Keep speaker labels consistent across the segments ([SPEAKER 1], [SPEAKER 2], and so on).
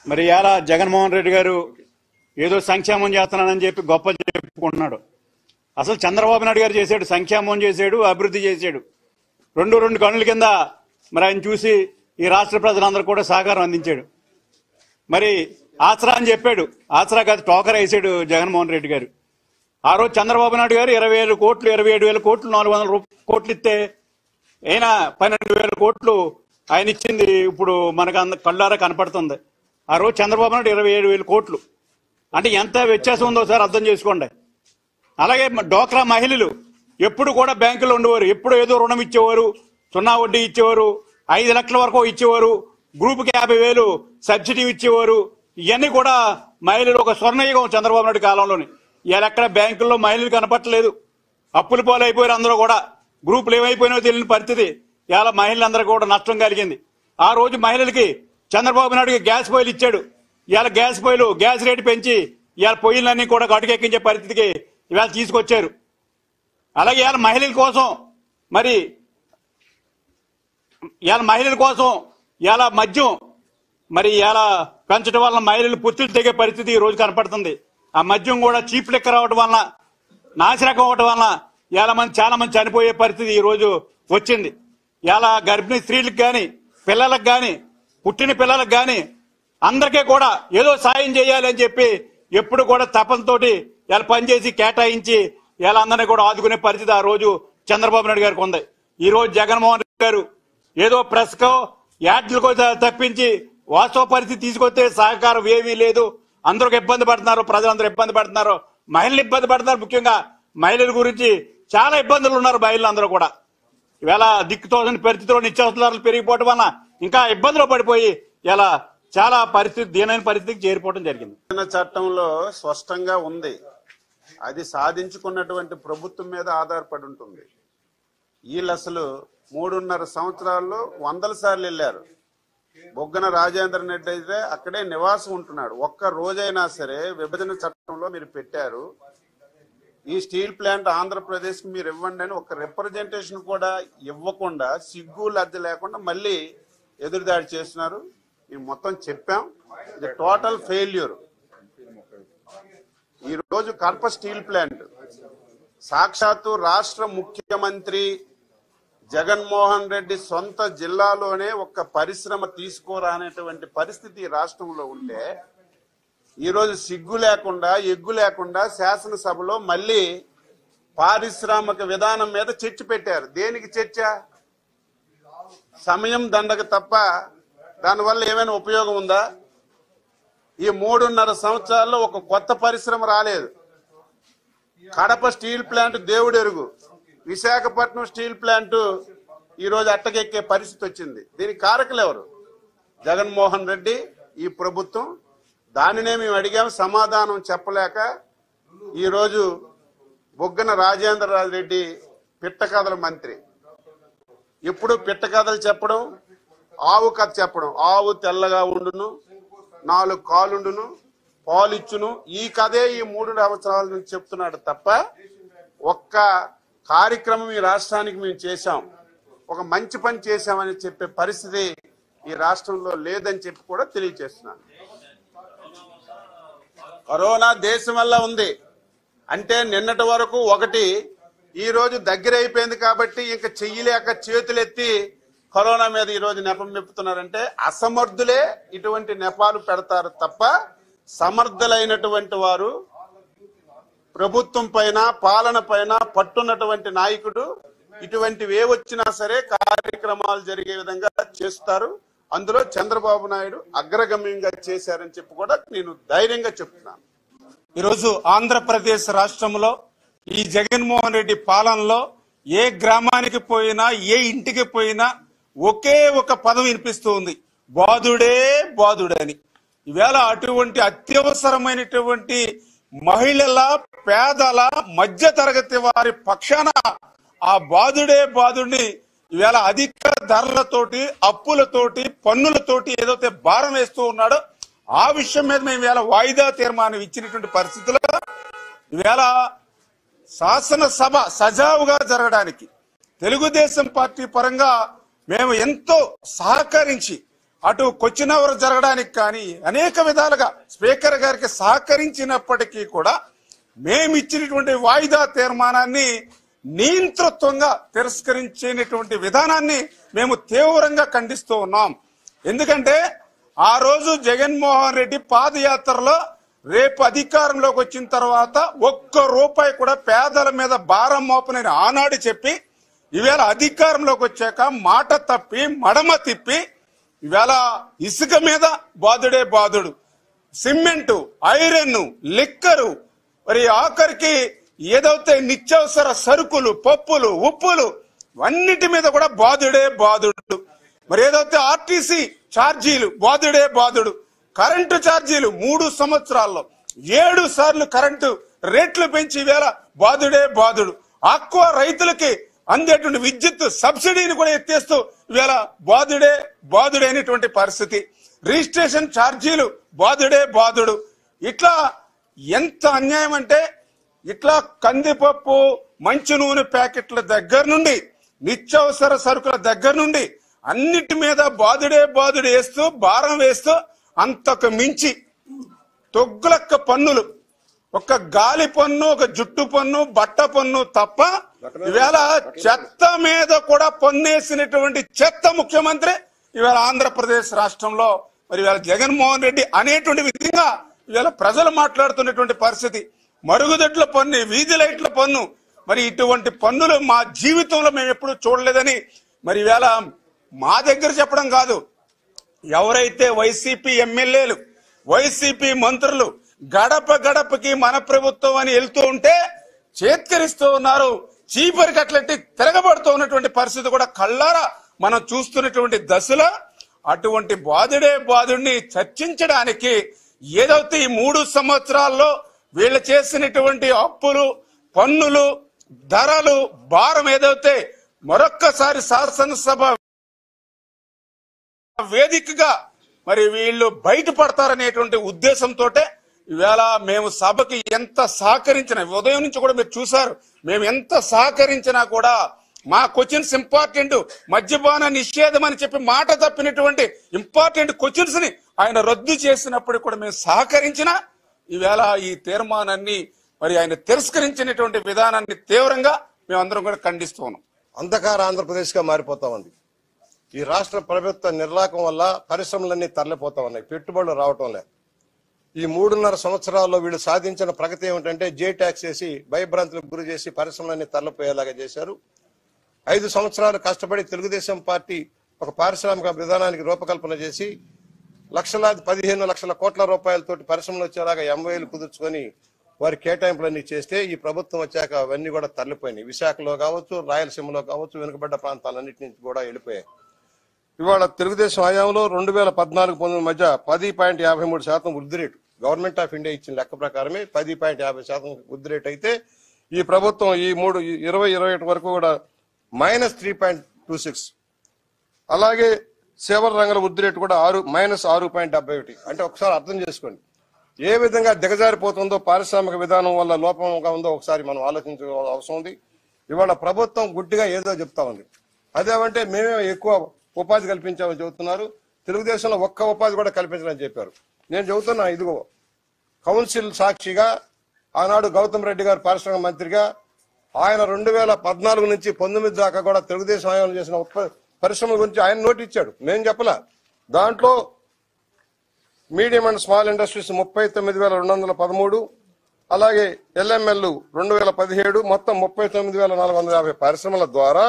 [SPEAKER 1] మరి ఇవాళ జగన్మోహన్ రెడ్డి గారు ఏదో సంక్షేమం చేస్తున్నానని చెప్పి గొప్ప చెప్పుకుంటున్నాడు అసలు చంద్రబాబు నాయుడు గారు చేశాడు సంక్షేమం చేశాడు అభివృద్ధి చేశాడు రెండు రెండు కన్నుల కింద మరి ఆయన చూసి ఈ రాష్ట్ర ప్రజలందరూ కూడా సహకారం అందించాడు మరి ఆసరా అని చెప్పాడు ఆసరా కాదు టోకర్ వేసాడు జగన్మోహన్ రెడ్డి గారు ఆ రోజు చంద్రబాబు నాయుడు గారు ఇరవై వేల కోట్లు ఇరవై ఏడు వేల కోట్లు నాలుగు వందల రూప- కోట్లు ఇస్తే అయినా పన్నెండు వేల కోట్లు ఆయన ఇచ్చింది ఇప్పుడు మనకు అంద కళ్ళారా కనపడుతుంది ఆ రోజు చంద్రబాబు నాయుడు ఇరవై ఏడు వేల కోట్లు అంటే ఎంత వ్యత్యాసం ఉందో సార్ అర్థం చేసుకోండి అలాగే మ- డోక్రా మహిళలు ఎప్పుడు కూడా బ్యాంకులో ఉండేవారు ఎప్పుడు ఏదో రుణం ఇచ్చేవారు సున్నా వడ్డీ ఇచ్చేవారు ఐదు లక్షల వరకు ఇచ్చేవారు గ్రూప్కి యాభై వేలు సబ్సిడీ ఇచ్చేవారు ఇవన్నీ కూడా మహిళలు ఒక స్వర్ణయుగం చంద్రబాబు నాయుడు కాలంలోని ఇవాళ ఎక్కడ బ్యాంకుల్లో మహిళలు కనపట్టలేదు అప్పుల పాలు అయిపోయారు అందరూ కూడా గ్రూపులు ఏమైపోయినాయో తెలియని పరిస్థితి ఇవాళ మహిళలందరూ కూడా నష్టం కలిగింది ఆ రోజు మహిళలకి చంద్రబాబు నాయుడుకి గ్యాస్ పొయ్యిలు ఇచ్చాడు ఇవాళ గ్యాస్ పొయ్యిలు గ్యాస్ రేటు పెంచి ఇవాళ పొయ్యిలన్నీ కూడా గటుకెక్కించే పరిస్థితికి ఇవాళ తీసుకొచ్చారు అలాగే ఇవాళ మహిళల కోసం మరి ఇవాళ మహిళల కోసం ఇవాళ మద్యం మరి ఇలా పెంచడం వల్ల మహిళలు పుత్తులు తెగే పరిస్థితి ఈ రోజు కనపడుతుంది ఆ మద్యం కూడా చీప్ లెక్క రావడం వలన నాసిరకం అవడం వలన ఇలా మంది చాలా మంది చనిపోయే పరిస్థితి ఈ రోజు వచ్చింది ఇలా గర్భిణీ స్త్రీలకు కానీ పిల్లలకు కానీ పుట్టిన పిల్లలకు కానీ అందరికీ కూడా ఏదో సాయం చేయాలి అని చెప్పి ఎప్పుడు కూడా తపనతోటి ఇలా పనిచేసి కేటాయించి ఇలా అందరినీ కూడా ఆదుకునే పరిస్థితి ఆ రోజు చంద్రబాబు నాయుడు గారికి ఉంది ఈ రోజు జగన్మోహన్ రెడ్డి గారు ఏదో ప్రెస్ కో యాడ్లకో త- తప్పించి వాస్తవ పరిస్థితి తీసుకొస్తే సహకారం ఏమీ లేదు అందరికి ఇబ్బంది పడుతున్నారు ప్రజలందరూ ఇబ్బంది పడుతున్నారు మహిళలు ఇబ్బంది పడుతున్నారు ముఖ్యంగా మహిళల గురించి చాలా ఇబ్బందులు ఉన్నారు మహిళలు అందరూ కూడా ఇవాళ దిక్కుతోసిన పరిస్థితిలో నిత్యావసరాలు పెరిగిపోవడం వలన ఇంకా ఇబ్బందులు పడిపోయి ఇలా చాలా పరిస్థితి దీనైన పరిస్థితికి చేరిపోవడం జరిగింది
[SPEAKER 2] విభజన చట్టంలో స్పష్టంగా ఉంది అది సాధించుకున్నటువంటి ప్రభుత్వం మీద ఆధారపడి ఉంటుంది వీళ్ళు అసలు మూడున్నర సంవత్సరాల్లో వందల సార్లు వెళ్ళారు బొగ్గన రాజేంద్ర రెడ్డి అయితే అక్కడే నివాసం ఉంటున్నాడు ఒక్క రోజైనా సరే విభజన చట్టంలో మీరు పెట్టారు ఈ స్టీల్ ప్లాంట్ ఆంధ్రప్రదేశ్ కి మీరు ఇవ్వండి అని ఒక రిప్రజెంటేషన్ కూడా ఇవ్వకుండా సిగ్గు లజ్జ లేకుండా మళ్ళీ ఎదురుదాడి చేస్తున్నారు మేము మొత్తం చెప్పాం ఇది టోటల్ ఫెయిల్యూర్ ఈ రోజు కడప స్టీల్ ప్లాంట్ సాక్షాత్తు రాష్ట్ర ముఖ్యమంత్రి జగన్మోహన్ రెడ్డి సొంత జిల్లాలోనే ఒక పరిశ్రమ తీసుకోరానేటువంటి పరిస్థితి ఈ రాష్ట్రంలో ఉంటే ఈ రోజు సిగ్గు లేకుండా ఎగ్గు లేకుండా శాసనసభలో మళ్ళీ పారిశ్రామిక విధానం మీద చర్చ పెట్టారు దేనికి చర్చ సమయం దండగ తప్ప దానివల్ల ఏమైనా ఉపయోగం ఉందా ఈ మూడున్నర సంవత్సరాల్లో ఒక కొత్త పరిశ్రమ రాలేదు కడప స్టీల్ ప్లాంట్ దేవుడెరుగు విశాఖపట్నం స్టీల్ ప్లాంట్ ఈ రోజు అట్టకెక్కే పరిస్థితి వచ్చింది దీనికి కారకులు ఎవరు జగన్మోహన్ రెడ్డి ఈ ప్రభుత్వం దానినే మేము అడిగాం సమాధానం చెప్పలేక ఈ రోజు బొగ్గన రాజేంద్ర రెడ్డి పిట్టకథల మంత్రి ఎప్పుడు పిట్ట కథలు చెప్పడం ఆవు కథ చెప్పడం ఆవు తెల్లగా ఉండును నాలుగు కాలుండును పాలిచ్చును ఈ కథే ఈ మూడు సంవత్సరాల నుంచి చెప్తున్నాడు తప్ప ఒక్క కార్యక్రమం ఈ రాష్ట్రానికి మేము చేశాం ఒక మంచి పని చేశామని చెప్పే పరిస్థితి ఈ రాష్ట్రంలో లేదని చెప్పి కూడా తెలియజేస్తున్నాను కరోనా దేశం వల్ల ఉంది అంటే నిన్నటి వరకు ఒకటి ఈ రోజు దగ్గర అయిపోయింది కాబట్టి ఇంకా చెయ్యలేక చేతులెత్తి కరోనా మీద ఈ రోజు నెపం మెప్పుతున్నారంటే అసమర్థులే ఇటువంటి నెపాలు పెడతారు తప్ప సమర్థులైనటువంటి వారు ప్రభుత్వం పైన పాలన పైన పట్టున్నటువంటి నాయకుడు ఇటువంటివి ఏ వచ్చినా సరే కార్యక్రమాలు జరిగే విధంగా చేస్తారు అందులో చంద్రబాబు నాయుడు అగ్రగమ్యంగా చేశారని చెప్పి కూడా నేను ధైర్యంగా చెప్తున్నాను
[SPEAKER 3] ఈరోజు ఆంధ్రప్రదేశ్ రాష్ట్రంలో ఈ జగన్మోహన్ రెడ్డి పాలనలో ఏ గ్రామానికి పోయినా ఏ ఇంటికి పోయినా ఒకే ఒక పదం వినిపిస్తూ ఉంది బాధుడే బాధుడని ఈవేళ అటువంటి అత్యవసరమైనటువంటి మహిళల పేదల మధ్య తరగతి వారి పక్షాన ఆ బాధుడే బాధుడిని ఈవేళ అధిక ధరలతోటి అప్పులతోటి పన్నులతోటి ఏదైతే భారం వేస్తూ ఉన్నాడో ఆ విషయం మీద మేము ఈవేళ వాయిదా తీర్మానం ఇచ్చినటువంటి పరిస్థితుల్లో ఈవేళ శాసనసభ సజావుగా జరగడానికి తెలుగుదేశం పార్టీ పరంగా మేము ఎంతో సహకరించి అటు క్వశ్చన్ అవర్ జరగడానికి కానీ అనేక విధాలుగా స్పీకర్ గారికి సహకరించినప్పటికీ కూడా మేము ఇచ్చినటువంటి వాయిదా తీర్మానాన్ని నియంతృత్వంగా తిరస్కరించినటువంటి విధానాన్ని మేము తీవ్రంగా ఖండిస్తూ ఉన్నాం ఎందుకంటే ఆ రోజు జగన్మోహన్ రెడ్డి పాదయాత్రలో రేపు అధికారంలోకి వచ్చిన తర్వాత ఒక్క రూపాయి కూడా పేదల మీద భారం మోపనని ఆనాడు చెప్పి ఈవేళ అధికారంలోకి వచ్చాక మాట తప్పి మడమ తిప్పి ఈవేళ ఇసుక మీద బాధుడే బాధుడు సిమెంటు ఐరన్ లిక్కరు మరి ఆఖరికి ఏదైతే నిత్యావసర సరుకులు పప్పులు ఉప్పులు అన్నిటి మీద కూడా బాధుడే బాధుడు మరి ఏదైతే ఆర్టీసీ ఛార్జీలు బాధుడే బాధుడు కరెంటు ఛార్జీలు మూడు సంవత్సరాల్లో ఏడు సార్లు కరెంటు రేట్లు పెంచి వేళ బాధుడే బాధుడు ఆక్వా రైతులకి అందేటువంటి విద్యుత్ సబ్సిడీని కూడా ఎత్తేస్తూ ఇవాళ బాధుడే బాధుడే అనేటువంటి పరిస్థితి రిజిస్ట్రేషన్ ఛార్జీలు బాధుడే బాధుడు ఇట్లా ఎంత అన్యాయం అంటే ఇట్లా కందిపప్పు మంచి నూనె ప్యాకెట్ల దగ్గర నుండి నిత్యావసర సరుకుల దగ్గర నుండి అన్నిటి మీద బాధుడే బాధుడు వేస్తూ భారం వేస్తూ అంతకు మించి తొగ్గులక్క పన్నులు ఒక గాలి పన్ను ఒక జుట్టు పన్ను బట్ట పన్ను తప్ప ఈవేళ చెత్త మీద కూడా పన్నేసినటువంటి చెత్త ముఖ్యమంత్రి ఇవాళ ఆంధ్రప్రదేశ్ రాష్ట్రంలో మరి ఇవాళ జగన్మోహన్ రెడ్డి అనేటువంటి విధంగా ఇవాళ ప్రజలు మాట్లాడుతున్నటువంటి పరిస్థితి మరుగుదొడ్ల పన్ను వీధి లైట్ల పన్ను మరి ఇటువంటి పన్నులు మా జీవితంలో మేము ఎప్పుడు చూడలేదని మరి ఇవాళ మా దగ్గర చెప్పడం కాదు ఎవరైతే వైసీపీ ఎమ్మెల్యేలు వైసీపీ మంత్రులు గడప గడపకి మన ప్రభుత్వం అని వెళ్తూ ఉంటే చేత్కరిస్తూ ఉన్నారు చీపరి కట్లెట్టి తిరగబడుతూ ఉన్నటువంటి పరిస్థితి కూడా కళ్ళారా మనం చూస్తున్నటువంటి దశలో అటువంటి బాధుడే బాధుడిని చర్చించడానికి ఏదైతే ఈ మూడు సంవత్సరాల్లో వీళ్ళు చేసినటువంటి అప్పులు పన్నులు ధరలు భారం ఏదైతే మరొక్కసారి శాసనసభ వేదికగా మరి వీళ్ళు బయటపడతారనేటువంటి ఉద్దేశంతో ఈవేళ మేము సభకి ఎంత సహకరించిన ఉదయం నుంచి కూడా మీరు చూసారు మేము ఎంత సహకరించినా కూడా మా క్వశ్చన్స్ ఇంపార్టెంట్ మద్యపాన నిషేధం అని చెప్పి మాట తప్పినటువంటి ఇంపార్టెంట్ క్వశ్చన్స్ ని ఆయన రద్దు చేసినప్పుడు కూడా మేము సహకరించినా ఈవేళ ఈ తీర్మానాన్ని మరి ఆయన తిరస్కరించినటువంటి విధానాన్ని తీవ్రంగా మేమందరం కూడా ఖండిస్తూ ఉన్నాం
[SPEAKER 4] అంధకార ఆంధ్రప్రదేశ్ గా మారిపోతా ఉంది ఈ రాష్ట్ర ప్రభుత్వ నిర్లాకం వల్ల పరిశ్రమలన్నీ తరలిపోతా ఉన్నాయి పెట్టుబడులు రావటం లే ఈ మూడున్నర సంవత్సరాల్లో వీళ్ళు సాధించిన ప్రగతి ఏమిటంటే జే ట్యాక్స్ వేసి భయభ్రాంతులకు గురి చేసి పరిశ్రమలన్నీ తరలిపోయేలాగా చేశారు ఐదు సంవత్సరాలు కష్టపడి తెలుగుదేశం పార్టీ ఒక పారిశ్రామిక విధానానికి రూపకల్పన చేసి లక్షలాది పదిహేను లక్షల కోట్ల రూపాయలతోటి పరిశ్రమలు వచ్చేలాగా ఎంవైలు కుదుర్చుకొని వారి కేటాయింపులన్నీ చేస్తే ఈ ప్రభుత్వం వచ్చాక అవన్నీ కూడా తరలిపోయినాయి విశాఖలో కావచ్చు రాయలసీమలో కావచ్చు వెనుకబడ్డ ప్రాంతాలన్నిటి నుంచి కూడా వెళ్ళిపోయాయి ఇవాళ తెలుగుదేశం హయాంలో రెండు వేల పద్నాలుగు పంతొమ్మిది మధ్య పది పాయింట్ యాభై మూడు శాతం వృద్ధి రేటు గవర్నమెంట్ ఆఫ్ ఇండియా ఇచ్చిన లెక్క ప్రకారమే పది పాయింట్ యాభై శాతం వృద్ధి రేటు అయితే ఈ ప్రభుత్వం ఈ మూడు ఈ ఇరవై ఇరవై ఒకటి వరకు కూడా minus three point two six అలాగే సేవల రంగంలో వృద్ధి రేటు కూడా ఆరు మైనస్ ఆరు పాయింట్ డెబ్బై ఒకటి అంటే ఒకసారి అర్థం చేసుకోండి ఏ విధంగా దిగజారిపోతుందో పారిశ్రామిక విధానం వల్ల లోపంగా ఉందో ఒకసారి మనం ఆలోచించుకోవాల్సిన అవసరం ఉంది ఇవాళ ప్రభుత్వం గుడ్డిగా ఏదో చెప్తా ఉంది అదేమంటే మేమే ఎక్కువ ఉపాధి కల్పించామని చెబుతున్నారు తెలుగుదేశంలో ఒక్క ఉపాధి కూడా కల్పించాలని చెప్పారు నేను చెబుతున్నా ఇదిగో కౌన్సిల్ సాక్షిగా ఆనాడు గౌతమ్ రెడ్డి గారు పారిశ్రామిక మంత్రిగా ఆయన రెండు వేల పద్నాలుగు నుంచి పంతొమ్మిది దాకా కూడా తెలుగుదేశం హయాంలో చేసిన ఉత్ప పరిశ్రమల గురించి ఆయన నోట్ ఇచ్చాడు నేను చెప్పలా దాంట్లో మీడియం అండ్ స్మాల్ ఇండస్ట్రీస్ ముప్పై తొమ్మిది వేల రెండు వందల పదమూడు అలాగే ఎల్ఎంఎల్ రెండు వేల పదిహేడు మొత్తం ముప్పై తొమ్మిది వేల నాలుగు వందల యాభై పరిశ్రమల ద్వారా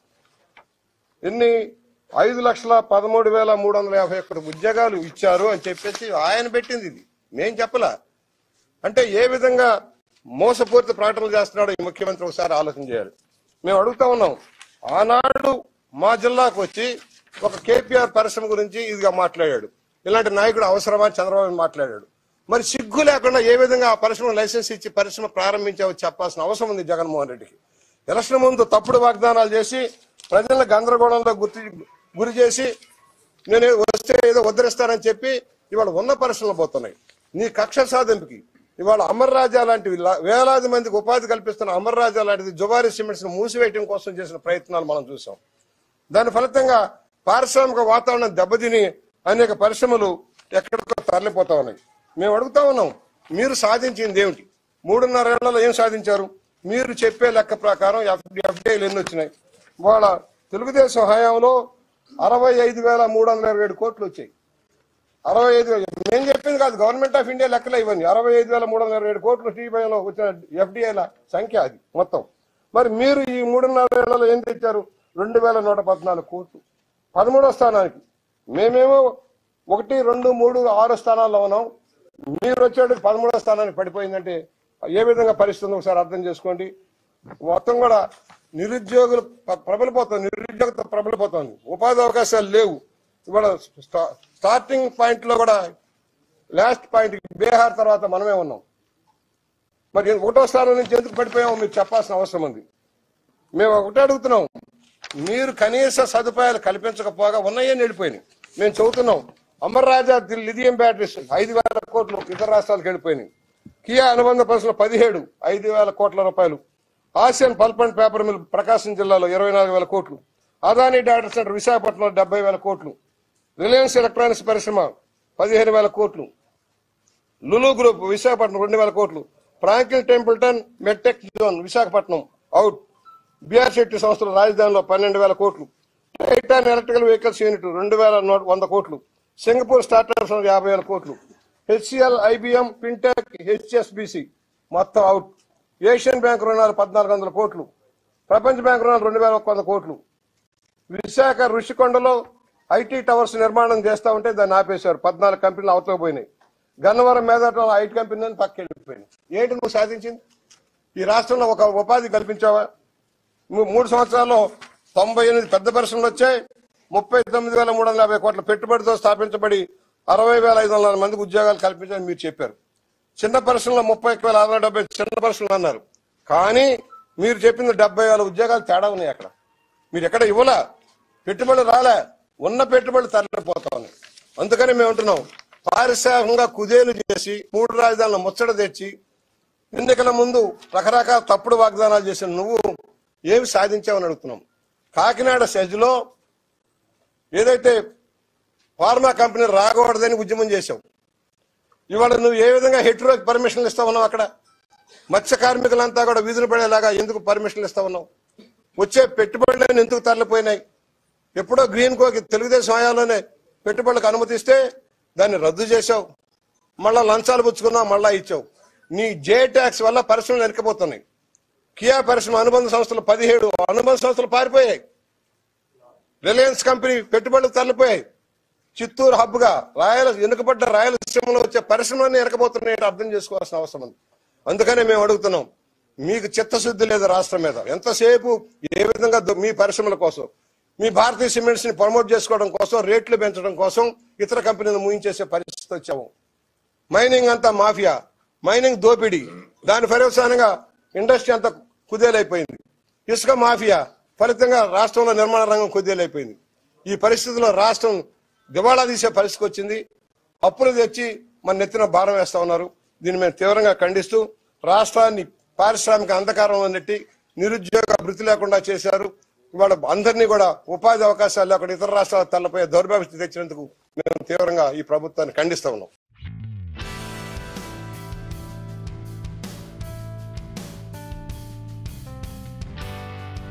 [SPEAKER 4] ఎన్ని ఐదు లక్షల పదమూడు వేల మూడు వందల యాభై ఒక్కటి ఉద్యోగాలు ఇచ్చారు అని చెప్పేసి ఆయన పెట్టింది ఇది మేం చెప్పలా అంటే ఏ విధంగా మోసపూరిత ప్రకటనలు చేస్తున్నాడో ఈ ముఖ్యమంత్రి ఒకసారి ఆలోచన చేయాలి మేము అడుగుతా ఉన్నాం ఆనాడు మా జిల్లాకు వచ్చి ఒక కేపీఆర్ పరిశ్రమ గురించి ఇదిగా మాట్లాడాడు ఇలాంటి నాయకుడు అవసరమా అని చంద్రబాబు మాట్లాడాడు మరి సిగ్గు లేకుండా ఏ విధంగా ఆ పరిశ్రమ లైసెన్స్ ఇచ్చి పరిశ్రమ ప్రారంభించావో చెప్పాల్సిన అవసరం ఉంది జగన్మోహన్ రెడ్డికి ఎలక్షన్ ముందు తప్పుడు వాగ్దానాలు చేసి ప్రజలను గందరగోళంలో గుర్తి గురి చేసి నేను వస్తే ఏదో ఉద్ధరిస్తానని చెప్పి ఇవాళ ఉన్న పరిశ్రమలు పోతున్నాయి నీ కక్ష సాధింపుకి ఇవాళ అమర్ రాజా లాంటివి లా- వేలాది మందికి ఉపాధి కల్పిస్తున్న అమర్ రాజా లాంటిది జువారి సిమెంట్స్ ను మూసివేయడం కోసం చేసిన ప్రయత్నాలు మనం చూసాం దాని ఫలితంగా పారిశ్రామిక వాతావరణం దెబ్బతిని అనేక పరిశ్రమలు ఎక్కడికో తరలిపోతా ఉన్నాయి మేము అడుగుతా ఉన్నాం మీరు సాధించింది ఏమిటి మూడున్నర ఏళ్లలో ఏం సాధించారు మీరు చెప్పే లెక్క ప్రకారం ఎఫ్డిఐలు ఎన్ని వచ్చినాయి వాళ్ళ తెలుగుదేశం హయాంలో అరవై ఐదు వేల మూడు వందల ఇరవై ఏడు కోట్లు వచ్చాయి అరవై ఐదు వేల నేను చెప్పింది కాదు గవర్నమెంట్ ఆఫ్ ఇండియా లెక్కలు ఇవన్నీ అరవై ఐదు వేల మూడు వందల ఇరవై ఏడు కోట్లు టీబీఐలో వచ్చిన ఎఫ్డిఐల సంఖ్య అది మొత్తం మరి మీరు ఈ మూడున్నర ఏళ్లలో ఏం తెచ్చారు రెండు వేల నూట పద్నాలుగు కోట్లు పదమూడో స్థానానికి మేమేమో ఒకటి రెండు మూడు ఆరు స్థానాల్లో ఉన్నాం మీరు వచ్చేటికి పదమూడో స్థానానికి పడిపోయిందంటే ఏ విధంగా పరిస్థితి ఉందో ఒకసారి అర్థం చేసుకోండి మొత్తం కూడా నిరుద్యోగులు ప్ర- ప్రబలిపోతుంది నిరుద్యోగత ప్రబలిపోతుంది ఉపాధి అవకాశాలు లేవు ఇవాళ స్టా- స్టార్టింగ్ పాయింట్ లో కూడా లాస్ట్ పాయింట్ బీహార్ తర్వాత మనమే ఉన్నాం మరి ఒకటో స్థానం నుంచి ఎందుకు పడిపోయామో మీరు చెప్పాల్సిన అవసరం ఉంది మేము ఒకటే అడుగుతున్నాం మీరు కనీస సదుపాయాలు కల్పించకపోగా ఉన్నాయని వెళ్ళిపోయినాయి మేము చెబుతున్నాం Amar Raja the- lithium batteries ఐదు వేల కోట్లు ఇతర రాష్ట్రాలకు వెళ్ళిపోయినాయి కియా అనుబంధ పరిశ్రమలు పదిహేడు ఐదు వేల కోట్ల రూపాయలు Asian pulp and paper mill Prakasam జిల్లాలో ఇరవై నాలుగు వేల కోట్లు అదానీ డేటా సెంటర్ విశాఖపట్నంలో డెబ్బై వేల కోట్లు రిలయన్స్ ఎలక్ట్రానిక్స్ పరిశ్రమ పదిహేను వేల కోట్లు లులు గ్రూప్ విశాఖపట్నం రెండు వేల కోట్లు Franklin Templeton MedTech zone Visakhapatnam out BR Shetty సంస్థల రాజధానిలో పన్నెండు వేల కోట్లు టైటాన్ ఎలక్ట్రికల్ వెహికల్స్ యూనిట్ రెండు వేల నూట వంద కోట్లు సింగపూర్ స్టార్టప్స్ యాభై వేల కోట్లు హెచ్సిఎల్ ఐబిఎం ఫిన్టెక్ హెచ్ఎస్బిసి మొత్తం అవుట్ ఏషియన్ బ్యాంక్ రుణాలు పద్నాలుగు వందల కోట్లు ప్రపంచ బ్యాంక్ రుణాలు రెండు వేల వంద కోట్లు విశాఖ ఋషికొండలో ఐటీ టవర్స్ నిర్మాణం చేస్తా ఉంటే దాన్ని ఆపేశారు పద్నాలుగు కంపెనీలు అవతల పోయినాయి గన్నవరం మేధాటలో ఐటీ కంపెనీ పక్కకి వెళ్ళిపోయినాయి ఏంటి నువ్వు సాధించింది ఈ రాష్ట్రంలో ఒక ఉపాధి కల్పించావా మూ- మూడు సంవత్సరాల్లో తొంభై ఎనిమిది పెద్ద పరిశ్రమలు వచ్చాయి ముప్పై తొమ్మిది వేల మూడు వందల యాభై కోట్ల పెట్టుబడితో స్థాపించబడి అరవై వేల ఐదు వందల మందికి ఉద్యోగాలు కల్పించాలని మీరు చెప్పారు చిన్న పరిశ్రమలో ముప్పై ఒక్క వేల అరవై డెబ్బై చిన్న పరిశ్రమలు అన్నారు కానీ మీరు చెప్పింది డెబ్బై వేల ఉద్యోగాలు తేడా ఉన్నాయి అక్కడ మీరు ఎక్కడ ఇవ్వలా పెట్టుబడులు రాలే ఉన్న పెట్టుబడులు తరలిపోతా ఉన్నాయి అందుకని మేము అంటున్నాం పారిశ్రామికంగా కుదేలు చేసి మూడు రాజధానులు ముచ్చట తెచ్చి ఎన్నికల ముందు రకరకాల తప్పుడు వాగ్దానాలు చేసిన నువ్వు ఏమి సాధించావని అడుగుతున్నాం కాకినాడ సెజ్లో ఏదైతే ఫార్మా కంపెనీ రాకూడదని ఉద్యమం చేశావు ఇవాళ నువ్వు ఏ విధంగా హెట్రోకి పర్మిషన్లు ఇస్తా ఉన్నావు అక్కడ మత్స్య కార్మికులంతా కూడా వీధులు పడేలాగా ఎందుకు పర్మిషన్లు ఇస్తా ఉన్నావు వచ్చే పెట్టుబడులను ఎందుకు తరలిపోయినాయి ఎప్పుడో గ్రీన్ కోకి తెలుగుదేశం హయాంలోనే పెట్టుబడులకు అనుమతిస్తే దాన్ని రద్దు చేశావు మళ్ళా లంచాలు పుచ్చుకున్నావు మళ్ళా ఇచ్చావు నీ జే ట్యాక్స్ వల్ల పరిశ్రమలు వెనకపోతున్నాయి కియా పరిశ్రమ అనుబంధ సంస్థలు పదిహేడు అనుబంధ సంస్థలు పారిపోయాయి రిలయన్స్ కంపెనీ పెట్టుబడులు తరలిపోయాయి చిత్తూరు హబ్ గా రాయల వెనుకబడ్డ రాయలసీమలో వచ్చే పరిశ్రమలన్నీ ఎరకపోతున్నాయి అర్థం చేసుకోవాల్సిన అవసరం ఉంది అందుకనే మేము అడుగుతున్నాం మీకు చిత్తశుద్ధి లేదు రాష్ట్రం మీద ఎంతసేపు ఏ విధంగా దు- మీ పరిశ్రమల కోసం మీ భారతీయ సిమెంట్స్ ని ప్రమోట్ చేసుకోవడం కోసం రేట్లు పెంచడం కోసం ఇతర కంపెనీలు ముగించేసే పరిస్థితి వచ్చాము మైనింగ్ అంతా మాఫియా మైనింగ్ దోపిడీ దాని పర్యవసానంగా ఇండస్ట్రీ అంతా కుదేలైపోయింది ఇసుక మాఫియా ఫలితంగా రాష్ట్రంలో నిర్మాణ రంగం కుదేలైపోయింది ఈ పరిస్థితిలో రాష్ట్రం దివాళా తీసే పరిస్థితికి వచ్చింది అప్పులు తెచ్చి మన నెత్తిన భారం వేస్తా ఉన్నారు దీన్ని మేము తీవ్రంగా ఖండిస్తూ రాష్ట్రాన్ని పారిశ్రామిక అంధకారంలో నెట్టి నిరుద్యోగ వృత్తి లేకుండా చేశారు ఇవాళ అందరినీ కూడా ఉపాధి అవకాశాలు లేకుండా ఇతర రాష్ట్రాల తలపై దౌర్భాగ్య తెచ్చినందుకు మేము తీవ్రంగా ఈ ప్రభుత్వాన్ని ఖండిస్తా ఉన్నాం